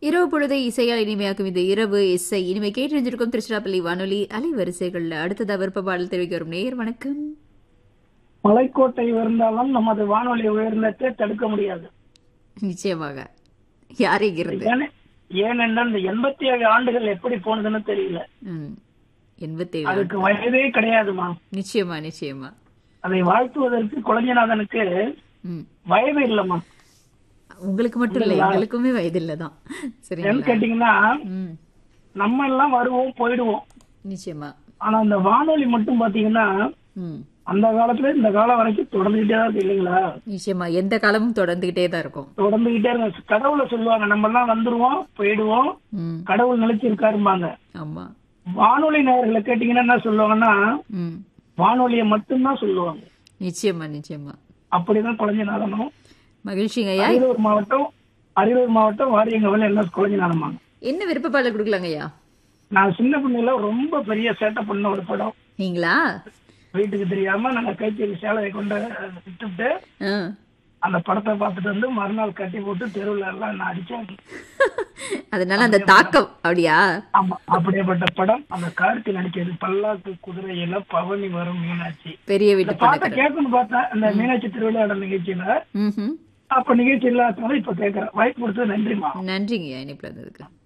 இரவு பொழுதை இசையால் இனிமையாக்கும் இந்த இரவு இசை இனிமை கேட்டிருந்திருக்கும் திருச்சிராப்பள்ளி வானொலி அலைவரிசைகள்ல அடுத்ததா விருப்ப பாடல் தெரிவிக்க வரும் நேயர் வணக்கம் மலைக்கோட்டை உயர்ந்தாலும் நமது வானொலி உயர்ந்தத்தை தடுக்க முடியாது நிச்சயமாக யாரைகிறது ஏனெ- ஏனென்றால் இந்த எண்பத்தி ஏழு ஆண்டுகள் எப்படி போனதுன்னு தெரியல ம் எண்பத்தேழு அதுக்கு வயதே கிடையாதுமா நிச்சயமா நிச்சயமா அதை வாழ்த்துவதற்கு குழஞ்சநாதனுக்கு ம் வயது இல்லம்மா உங்களுக்கு மட்டும் இல்லை எங்களுக்குமே வயது இல்லதான் ஏன்னு சரிங்களா கேட்டீங்கன்னா ம் நம்ம எல்லாம் வருவோம் போயிடுவோம் நிச்சயமா ஆனா அந்த வானொலி மட்டும் பாத்தீங்கன்னா ம் அந்த காலத்துல இந்த காலம் வரைக்கும் தொடர்ந்துகிட்டே தான் இருக்கு இல்லைங்களா நிச்சயமா எந்த காலமும் தொடர்ந்துகிட்டே தான் இருக்கும் தொடர்ந்துகிட்டே இருக்கு கடவுளை சொல்லுவாங்க நம்ம எல்லாம் வந்துருவோம் போயிடுவோம் ம் கடவுள் நிலைச்சிருக்காரும்பாங்க ஆமா வானொலி நேயர்களை கேட்டீங்கன்னா என்ன சொல்லுவாங்கன்னா ம் வானொலியை மட்டும்தான் சொல்லுவாங்க நிச்சயமா நிச்சயமா அப்படிதான் குழந்தைநாதனும் மகிழ்ச்சிங்க ஐயா அரியலூர் மாவட்டம் அரியலூர் மாவட்டம் வாரியங்கவல் என்ன குழந்தைநாதமாங்க என்ன விருப்ப பாடல் கொடுக்கலாங்க ஐயா நான் சின்ன பிள்ளைல ரொம்ப பெரிய சேட்டை பண்ண ஒரு படம் நீங்களா வீட்டுக்கு தெரியாம நாங்க கைத்தறி சேலையை கொண்டு விட்டுட்டு ஆ. அந்த படத்தை பார்த்துட்டு வந்து மறுநாள் கட்டி போட்டு தெருவுல எல்லாம் நான் அடிச்சேன் அதனால அந்த தாக்கம் அப்படியா ஆமா அப்படியேப்பட்ட படம் அந்த கார்த்தி நடிச்சது பல்லாக்கு குதிரையில பவனி வரும் மீனாட்சி பெரிய இந்த வீட்டு பாட்டை படக்கரை கேட்கணும்னு பார்த்தேன் இந்த மீனாட்சி திருவிளையாடல் நிகழ்ச்சியில ம் அப்ப நிகழ்ச்சி இல்லாதனால இப்ப கேட்கறேன் வாய்ப்பு கொடுத்தது நன்றிமா நன்றிங்க ஐயா இனிப்புல இருந்ததுக்கு